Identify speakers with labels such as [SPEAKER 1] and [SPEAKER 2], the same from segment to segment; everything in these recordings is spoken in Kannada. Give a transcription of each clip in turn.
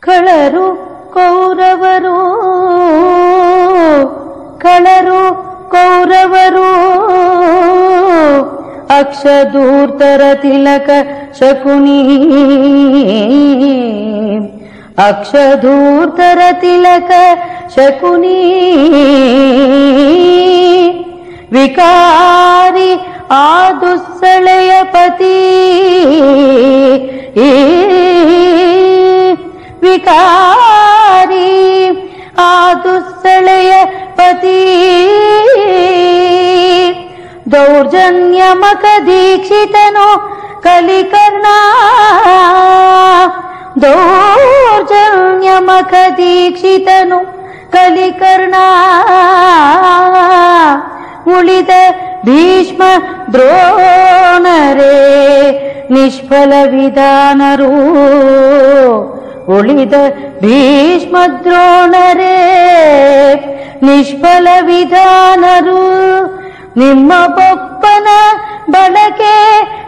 [SPEAKER 1] ಕಳರು ಕೌರವರು ಕಳರು ಕೌರವರು ಅಕ್ಷದೂರ್ತರ ತಿಲಕ ಶಕುನಿ ಅಕ್ಷಧೂರ್ತರ ತಿಲಕ ಶಕುನಿ ವಿಕಾರಿ ಆ ದುಸ್ಸಳೆಯ ಪತಿ ವಿಕಾರಿ ಆ ದುಸ್ಸಳೆಯ ಪತಿ ದೌರ್ಜನ್ಯಮಕ ದೀಕ್ಷಿತನು ಕಲಿಕರ್ಣ ದೌರ್ಜನ್ಯಮಕ ದೀಕ್ಷಿತನು ಕಲಿಕರ್ಣ ಉಳಿದ ಭೀಷ್ಮ ದ್ರೋಣರೇ ನಿಷ್ಫಲ ವಿಧಾನರು ಉಳಿದ ಭೀಷ್ಮ ದ್ರೋಣರೇ ನಿಷ್ಫಲ ವಿಧಾನರು ನಿಮ್ಮ ಬೊಪ್ಪನ ಬಳಕೆ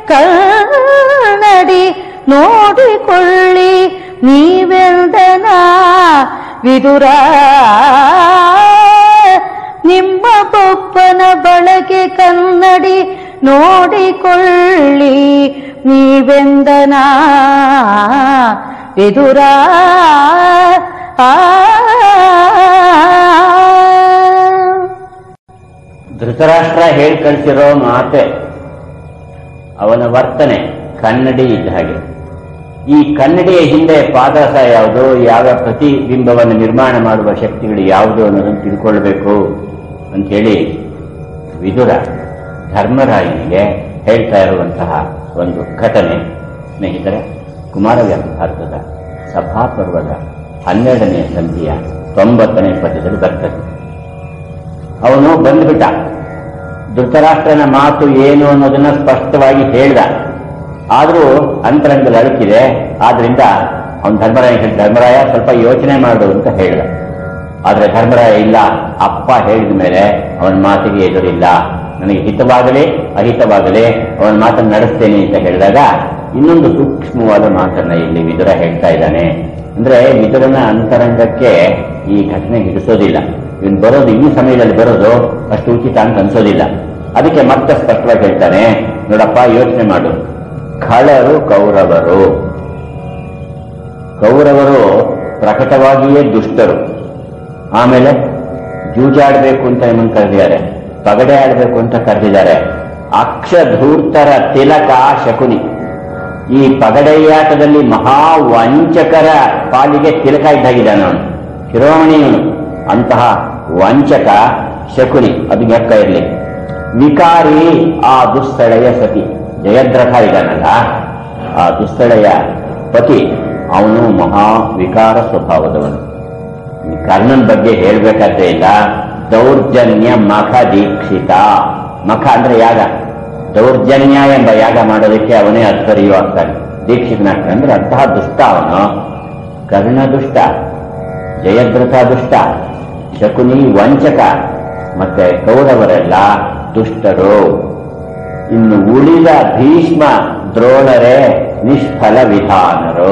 [SPEAKER 1] ಕನ್ನಡಿ ನೋಡಿಕೊಳ್ಳಿ ನೀವೆಲ್ದನ ವಿದುರ ನಿಮ್ಮ ಬೊಪ್ಪನ ಬಳಕೆ ಕನ್ನಡಿ ನೋಡಿಕೊಳ್ಳಿ ನೀವೆಂದನ ವಿದುರ ಆ
[SPEAKER 2] ಧೃತರಾಷ್ಟ್ರ ಹೇಳಿ ಕಳಿಸಿರೋ ಮಾತೆ ಅವನ ವರ್ತನೆ ಕನ್ನಡಿ ಇದ್ದ ಹಾಗೆ ಈ ಕನ್ನಡಿಯ ಹಿಂದೆ ಪಾದರಸ ಯಾವುದು ಯಾವ ಪ್ರತಿಬಿಂಬವನ್ನು ನಿರ್ಮಾಣ ಮಾಡುವ ಶಕ್ತಿಗಳು ಯಾವುದು ಅನ್ನೋದನ್ನು ತಿಳ್ಕೊಳ್ಬೇಕು ಅಂಥೇಳಿ ವಿದುರ ಧರ್ಮರಾಯನಿಗೆ ಹೇಳ್ತಾ ಇರುವಂತಹ ಒಂದು ಘಟನೆ ಸ್ನೇಹಿತರೆ ಕುಮಾರವ್ಯಾಸ ಭಾರತದ ಸಭಾಪರ್ವದ ಹನ್ನೆರಡನೆಯ ಸಂಧಿಯ ತೊಂಬತ್ತನೇ ಪದ್ಯದಲ್ಲಿ ಬರ್ತದೆ ಅವನು ಬಂದ್ಬಿಟ್ಟ ಧೃತರಾಷ್ಟ್ರನ ಮಾತು ಏನು ಅನ್ನೋದನ್ನ ಸ್ಪಷ್ಟವಾಗಿ ಹೇಳ್ದ ಆದರೂ ಅಂತರಂಗದಲ್ಲಿ ಅಳುಕಿದೆ ಆದ್ರಿಂದ ಅವನು ಧರ್ಮರಾಯ ಹೇಳಿ ಧರ್ಮರಾಯ ಸ್ವಲ್ಪ ಯೋಚನೆ ಮಾಡು ಅಂತ ಹೇಳ್ದ ಆದ್ರೆ ಧರ್ಮರಾಯ ಇಲ್ಲ ಅಪ್ಪ ಹೇಳಿದ ಮೇಲೆ ಅವನ ಮಾತಿಗೆ ಎದುರಿಲ್ಲ ನನಗೆ ಹಿತವಾಗಲಿ ಅಹಿತವಾಗಲಿ ಅವನ ಮಾತನ್ನು ನಡೆಸ್ತೇನೆ ಅಂತ ಹೇಳಿದಾಗ ಇನ್ನೊಂದು ಸೂಕ್ಷ್ಮವಾದ ಮಾತನ್ನ ಇಲ್ಲಿ ವಿದುರ ಹೇಳ್ತಾ ಇದ್ದಾನೆ ಅಂದ್ರೆ ವಿದುರನ ಅಂತರಂಗಕ್ಕೆ ಈ ಘಟನೆ ಹಿಡಿಸೋದಿಲ್ಲ ಇವನು ಬರೋದು ಈ ಸಮಯದಲ್ಲಿ ಬರೋದು ಅಷ್ಟು ಉಚಿತ ಅಂತ ಅನ್ಸೋದಿಲ್ಲ ಅದಕ್ಕೆ ಮತ್ತೆ ಸ್ಪಷ್ಟವಾಗಿ ಹೇಳ್ತಾನೆ ನೋಡಪ್ಪ ಯೋಚನೆ ಮಾಡು ಖಳರು ಕೌರವರು ಕೌರವರು ಪ್ರಕಟವಾಗಿಯೇ ದುಷ್ಟರು ಆಮೇಲೆ ಜೂಜಾಡ್ಬೇಕು ಅಂತ ನಿಮ್ಮನ್ನು ಕರೆದಿದ್ದಾರೆ ಪಗಡೆ ಆಡ್ಬೇಕು ಅಂತ ಕರೆದಿದ್ದಾರೆ ಅಕ್ಷಧೂರ್ತರ ತಿಲಕ ಶಕುನಿ ಈ ಪಗಡೆಯಾಟದಲ್ಲಿ ಮಹಾ ವಂಚಕರ ಪಾಲಿಗೆ ತಿಲಕ ಇದ್ದಾಗಿದ್ದಾನೆ ಅವನು ಶಿರೋಮಣಿಯವನು ಅಂತಹ ವಂಚಕ ಶಕುನಿ ಅದು ಜ್ಞಾಪಕ ಇರಲಿ ವಿಕಾರಿ ಆ ದುಸ್ಸಳೆಯ ಸತಿ ಜಯದ್ರಥ ಇದ್ದಾನಲ್ಲ ಆ ದುಸ್ಸಳೆಯ ಪತಿ ಅವನು ಮಹಾ ವಿಕಾರ ಸ್ವಭಾವದವನು ಈ ಕರ್ಣನ್ ಬಗ್ಗೆ ಹೇಳ್ಬೇಕಾದ್ರೆ ಇಲ್ಲ ದೌರ್ಜನ್ಯ ಮಖ ದೀಕ್ಷಿತ ಮಖ ಅಂದ್ರೆ ಯಾಗ ದೌರ್ಜನ್ಯ ಎಂಬ ಯಾಗ ಮಾಡೋದಕ್ಕೆ ಅವನೇ ಅಧ್ವರ್ಯು ಆಗ್ತಾನೆ ದೀಕ್ಷಿತನಾಗ್ತಾನೆ ಅಂದ್ರೆ ಅಂತಹ ದುಷ್ಟ ಅವನು ಕರ್ಣ ದುಷ್ಟ ಜಯದ್ರಥ ದುಷ್ಟ ಶಕುನಿ ವಂಚಕ ಮತ್ತೆ ಕೌರವರೆಲ್ಲ ದುಷ್ಟರು ಇನ್ನು ಉಳಿದ ಭೀಷ್ಮ ದ್ರೋಣರೇ ನಿಷ್ಫಲ ವಿಧಾನರು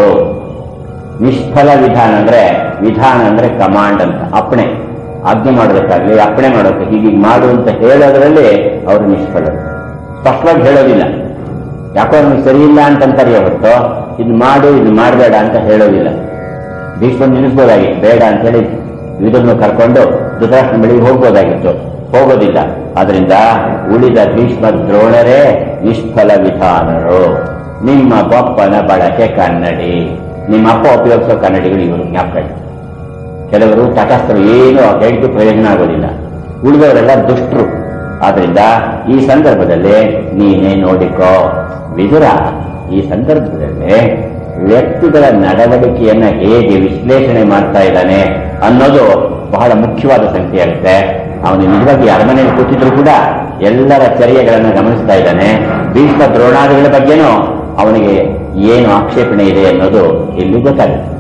[SPEAKER 2] ನಿಷ್ಫಲ ವಿಧಾನ ಅಂದ್ರೆ ವಿಧಾನ ಅಂದ್ರೆ ಕಮಾಂಡ್ ಅಂತ ಅಪ್ಪಣೆ ಆಜ್ಞೆ ಮಾಡೋದಕ್ಕಾಗ್ಲಿ ಅಪ್ಪಣೆ ಮಾಡೋಕೆ ಹೀಗೆ ಮಾಡು ಅಂತ ಹೇಳೋದ್ರಲ್ಲಿ ಅವರು ನಿಷ್ಫಲರು ಸ್ಪಷ್ಟವಾಗಿ ಹೇಳೋದಿಲ್ಲ ಯಾಕೋ ನಮಗೆ ಸರಿ ಇಲ್ಲ ಅಂತಂತಾರೆ ಹೊರತು ಇದು ಮಾಡು ಇದು ಮಾಡಬೇಡ ಅಂತ ಹೇಳೋದಿಲ್ಲ ಭೀಷ್ಮ ನಿಲ್ಲಿಸ್ಬೋದಾಗಿತ್ತು ಬೇಡ ಅಂತೇಳಿ ಇದನ್ನು ಕರ್ಕೊಂಡು ಧೃತರಾಷ್ಟ್ರನ ಬಳಿಗೆ ಹೋಗ್ಬೋದಾಗಿತ್ತು ಹೋಗೋದಿಲ್ಲ ಆದ್ರಿಂದ ಉಳಿದ ಭೀಷ್ಮ ದ್ರೋಣರೇ ನಿಷ್ಫಲ ವಿಧಾನರು ನಿಮ್ಮ ಬಪ್ಪನ ಬಳಕೆ ಕನ್ನಡಿ ನಿಮ್ಮ ಅಪ್ಪ ಉಪಯೋಗಿಸೋ ಕನ್ನಡಿಗಳು ಇವರು ಜ್ಞಾಪಕ ಇಡಿ. ಕೆಲವರು ತಟಸ್ಥರು ಏನು ಹೇಳಿದ್ದು ಪ್ರಯೋಜನ ಆಗೋದಿಲ್ಲ ಉಳಿದವರೆಲ್ಲ ದುಷ್ಟರು ಆದ್ರಿಂದ ಈ ಸಂದರ್ಭದಲ್ಲಿ ನೀನೇ ನೋಡಿಕೋ ವಿದುರ ಈ ಸಂದರ್ಭದಲ್ಲಿ ವ್ಯಕ್ತಿಗಳ ನಡವಳಿಕೆಯನ್ನ ಹೇಗೆ ವಿಶ್ಲೇಷಣೆ ಮಾಡ್ತಾ ಇದ್ದಾನೆ ಅನ್ನೋದು ಬಹಳ ಮುಖ್ಯವಾದ ಸಂಗತಿಯಾಗುತ್ತೆ ಅವನು ನಿಜವಾಗಿ ಅರಮನೆಯಲ್ಲಿ ಕೂತಿದ್ರು ಕೂಡ ಎಲ್ಲರ ಚರ್ಯೆಗಳನ್ನು ಗಮನಿಸ್ತಾ ಇದ್ದಾನೆ ಭೀಷ್ಮ ದ್ರೋಣಾದಿಗಳ ಬಗ್ಗೆನೂ ಅವನಿಗೆ ಏನು ಆಕ್ಷೇಪಣೆ ಇದೆ ಅನ್ನೋದು ಇಲ್ಲಿ ಗೊತ್ತಾಗುತ್ತೆ